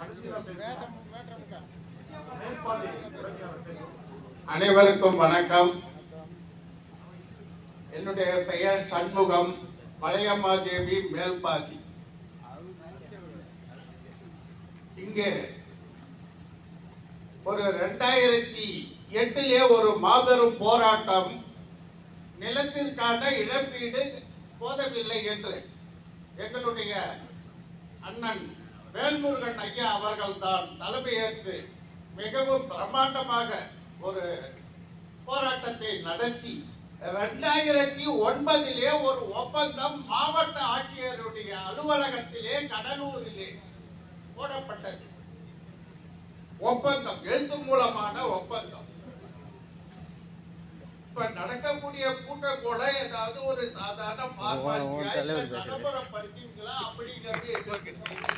கடைசியில பேசலாம் மேற்பாதி உதவியாளர் பேசலாம் அனைவருக்கும் வணக்கம் என்னுடைய பெயர் சண்முகம் பழையம்மாதேவி மேல்பாதி இங்கே ஒரு ரெண்டாயிரத்தி எட்டிலே ஒரு மாபெரும் போராட்டம் நிலத்திற்கான இழப்பீடு போதவில்லை என்று எங்களுடைய அண்ணன் வேல்முருகன் ஐயா அவர்கள்தான் தலைமையேற்று மிகவும் பிரம்மாண்டமாக ஒரு போராட்டத்தை நடத்தி ரெண்டாயிரத்தி ஒன்பதிலே ஒரு ஒப்பந்தம் மாவட்ட ஆட்சியருடைய அலுவலகத்திலே கடலூரிலே போடப்பட்டது ஒப்பந்தம் எழுத்து மூலமான ஒப்பந்தம் இப்ப நடக்கக்கூடிய கூட்டம் கூட ஏதாவது ஒரு சாதாரண ஃபார்மாலிட்டியா இல்ல நடைமுறைப்படுத்தீங்களா அப்படிங்கிறது எங்களுக்கு தெரியல.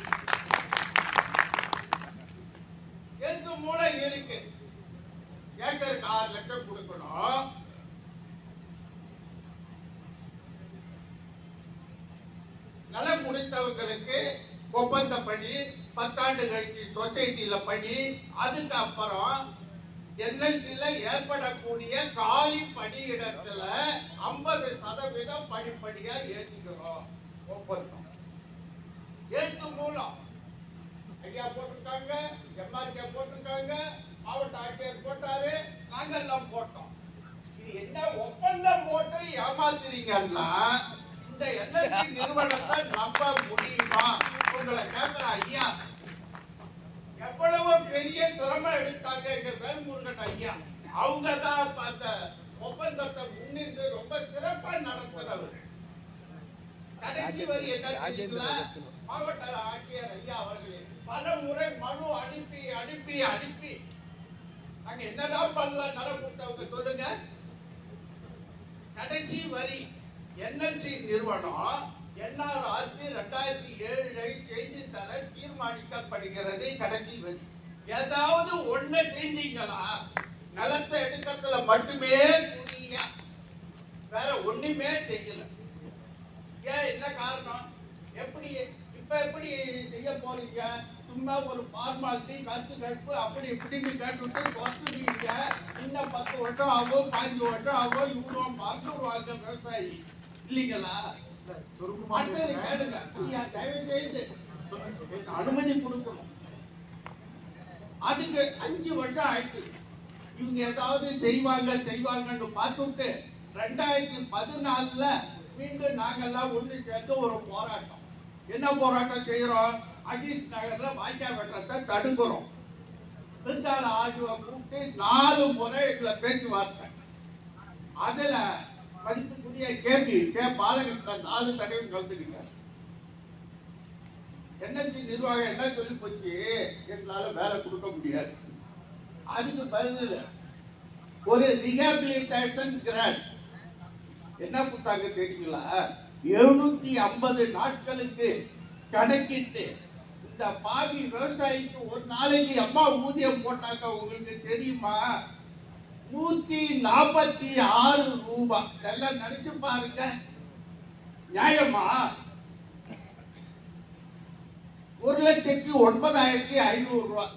எழுத்து மூலம் இருக்கு ஏக்கருக்கு ஆறு லட்சம் கொடுக்கணும் நலம் முடித்தவங்களுக்கு ஒப்பந்தப்படி பத்தாண்டு கழிச்சு சொசைட்டில படி அதுக்கு அப்புறம் என்எல்சில ஏற்படக்கூடிய காலி பணியிடத்துல ஐம்பது சதவீதம் படிப்படியா ஏத்திக்கிறோம் ஒப்பந்தம் எழுத்து மூலம் ஐயா போட்டிருக்காங்க எம்ஆர்கே போட்டிருக்காங்க மாவட்ட ஆட்சியர் போட்டாரு நாங்க எல்லாம் போட்டோம் இது என்ன ஒப்பந்தம் போட்டு ஏமாத்துறீங்கன்னா இந்த என்எல்சி நிறுவனத்தை நம்ப முடியுமா உங்களை கேட்கிற ஐயா எவ்வளவு பெரிய சிரமம் எடுத்தாங்க எங்க வேல்முருகன் ஐயா அவங்க தான் அந்த ஒப்பந்தத்தை முன்னின்று ரொம்ப சிறப்பா நடத்துறவர் கடைசி வரி என்ன தெரியுங்களா மாவட்ட ஆட்சியர் ஐயா அவர்களே பல முறை மனு அனுப்பி அனுப்பி அனுப்பி நாங்க என்னதான் பண்ணலாம் நலம் கொடுத்தவங்க சொல்லுங்க கடைசி வரி என்எல்சி நிறுவனம் என்ஆர்ஆர்பி ரெண்டாயிரத்தி ஏழை செய்தி தர தீர்மானிக்கப்படுகிறது கடைசி வரி ஏதாவது ஒண்ணு செஞ்சீங்களா நிலத்தை எடுக்கிறதுல மட்டுமே குறியா வேற ஒண்ணுமே செய்யல ஏன் என்ன காரணம் எப்படி இப்ப எப்படி செய்ய போறீங்க சும்மா ஒரு ஃபார்மாலிட்டி கருத்து கேட்பு அப்படி இப்படின்னு கேட்டுட்டு கொஸ்டுவீங்க இன்னும் பத்து வருஷம் ஆகும் பாஞ்சு வருஷம் ஆகும் இவ்வளோ மறந்துடுவாங்க விவசாயி இல்லைங்களா சுருக்கமா அடுத்தது பேசுங்க கேளுங்க ஐயா, தயவு செய்து சொல்லுங்க, பேசுங்க. அனுமதி கொடுக்கணும் அதுக்கு அஞ்சு வருஷம் ஆயிடுச்சு இவங்க ஏதாவது செய்வாங்க செய்வாங்கன்னு பார்த்துட்டு ரெண்டாயிரத்தி பதினாலுல மீண்டும் நாங்கெல்லாம் ஒண்ணு சேர்ந்து ஒரு போராட்டம் என்ன போராட்டம் செய்யறோம் அஜீஸ் நகர்ல வாய்க்கா வெட்டத்தை தடுக்கிறோம் விருந்தாள ஆஜுவை கூப்பிட்டு நாலு முறை எங்களை பேச்சுவார்த்தை அதுல மதிப்புக்குரிய கேபி கே பாலகிருஷ்ணன் நாலு தடவை கலந்துக்கிட்டார் என்எல்சி நிர்வாகம் என்ன சொல்லி போச்சு எங்களால வேலை கொடுக்க முடியாது அதுக்கு பதில் ஒரு ரிஹாபிலிட்டேஷன் கிராண்ட் என்ன கொடுத்தாங்க தெரியுங்களா எழுநூத்தி ஐம்பது நாட்களுக்கு கணக்கிட்டு இந்த பாவி விவசாயிக்கு ஒரு நாளைக்கு அம்மா ஊதியம் போட்டாங்க உங்களுக்கு தெரியுமா நூத்தி நாற்பத்தி ஆறு ரூபாய் எல்லாம் நினைச்சு பாருங்க நியாயமா ஒரு லட்சத்தி ஒன்பதாயிரத்தி ஐநூறு ரூபாய்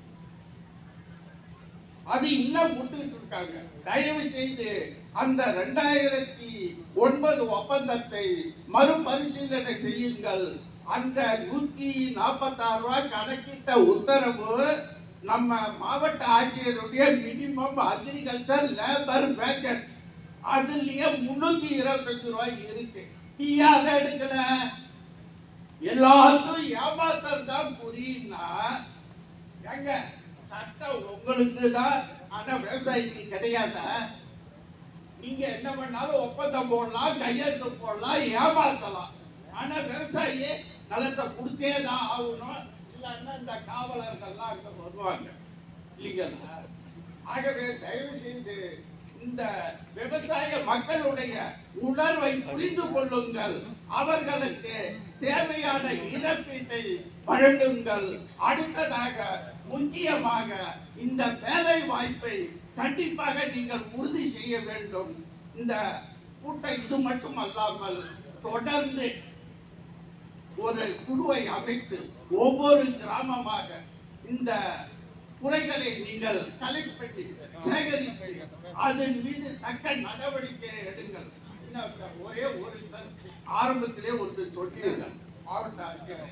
அது இன்னும் கொடுத்துக்கிட்டு இருக்காங்க தயவு செய்து அந்த ரெண்டாயிரத்தி ஒன்பது ஒப்பந்தத்தை மறுபரிசீலனை செய்யுங்கள் அந்த நூத்தி நாற்பத்தாறு ரூபாய் கணக்கிட்ட உத்தரவு நம்ம மாவட்ட ஆட்சியருடைய மினிமம் அக்ரிகல்ச்சர் லேபர் வேஜஸ் அதுலயே முன்னூத்தி இருபத்தஞ்சு ரூபாய் இருக்கு நீ அதை எடுக்கல எல்லாத்தும் ஏமாத்தம் தான் புரியும்னா ஏங்க சட்டம் உங்களுக்கு தான் ஆனா விவசாயிக்கு கிடையாதா நீங்க என்ன பண்ணாலும் ஒப்பந்தம் போடலாம் கையெழுத்து போடலாம் ஏமாத்தலாம் ஆனா விவசாயி நிலத்தை கொடுத்தே தான் ஆகணும் இல்லைன்னா இந்த காவலர்கள்லாம் அங்க வருவாங்க இல்லைங்களா ஆகவே தயவு செய்து இந்த விவசாய மக்களுடைய உணர்வை புரிந்து கொள்ளுங்கள் அவர்களுக்கு தேவையான இழப்பீட்டை வழங்குங்கள் அடுத்ததாக முக்கியமாக இந்த வேலை வாய்ப்பை கண்டிப்பாக நீங்கள் உறுதி செய்ய வேண்டும் இந்த கூட்டம் இது மட்டும் அல்லாமல் தொடர்ந்து ஒரு குழுவை அமைத்து ஒவ்வொரு கிராமமாக இந்த குறைகளை நீங்கள் கலெக்ட் பண்ணி சேகரித்து அதன் மீது தக்க நடவடிக்கை எடுங்கள் இன்னும் ஒரே ஒரு கருத்து. ஆரம்பத்திலே ஒன்று சொன்னீர்கள் மாவட்ட ஆட்சியர்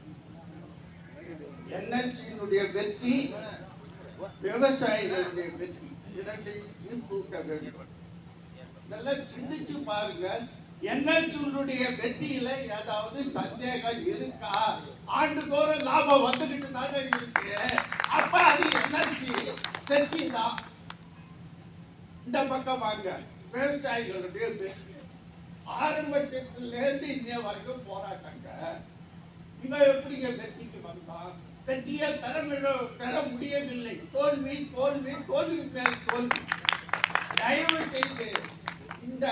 என்எல்சியினுடைய வெற்றி விவசாயிகளுடைய வெற்றி இரண்டையும் சீர்தூக்க வேண்டும் நல்லா சிந்திச்சு பாருங்க என்எல்சியினுடைய வெற்றியில ஏதாவது சந்தேகம் இருக்கா ஆண்டுதோறும் லாபம் வந்துகிட்டு தானே இருக்கு அப்ப அது என்எல்சி வெற்றி தான் இந்த பக்கம் வாங்க விவசாயிகளுடைய வெற்றி ஆரம்பத்தில இருந்து இன்னைய வரைக்கும் போராட்டங்க இவன் எப்படிங்க வெற்றிக்கு வந்தான் வெற்றியை பெற மிட- பெற முடியவில்லை தோல்வி தோல்வி தோல்வி மேல் தோல்வி தயவு செய்து இந்த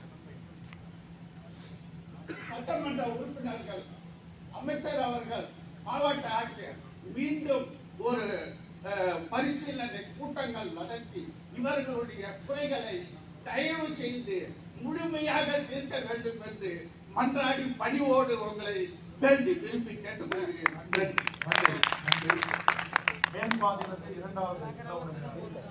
சட்டமன்ற உறுப்பினர்கள் அமைச்சர் அவர்கள் மாவட்ட ஆட்சியர் மீண்டும் ஒரு அஹ், பரிசீலனை கூட்டங்கள் நடத்தி இவர்களுடைய குறைகளை தயவு செய்து முழுமையாக தீர்க்க வேண்டும் என்று மன்றாடி பணிவோடு உங்களை வேண்டி விரும்பி கேட்டுக்கொள்கிறேன் நன்றி நன்றி நன்றி மேம்பாதினத்தை இரண்டாவது நில உடமையாளர்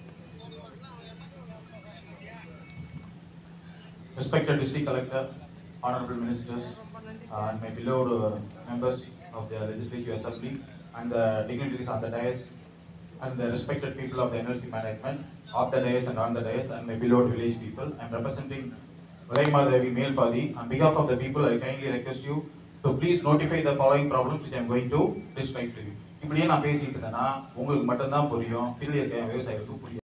Respected District Collector, Honorable Ministers, uh, and my beloved uh, members of the Legislative Assembly, and the dignitaries on the dais, and the respected people of the NLC management, of the dais and on the dais, and my beloved village people, I'm representing Raimadavi Melpadi. On behalf of the people, I kindly request you to please notify the following problems which I'm going to describe to you. இப்படியே நான் பேசிட்டு இருந்தேன்னா உங்களுக்கு மட்டும்தான் புரியும் பிள்ளை இருக்க விவசாயிகளுக்கு புரியும்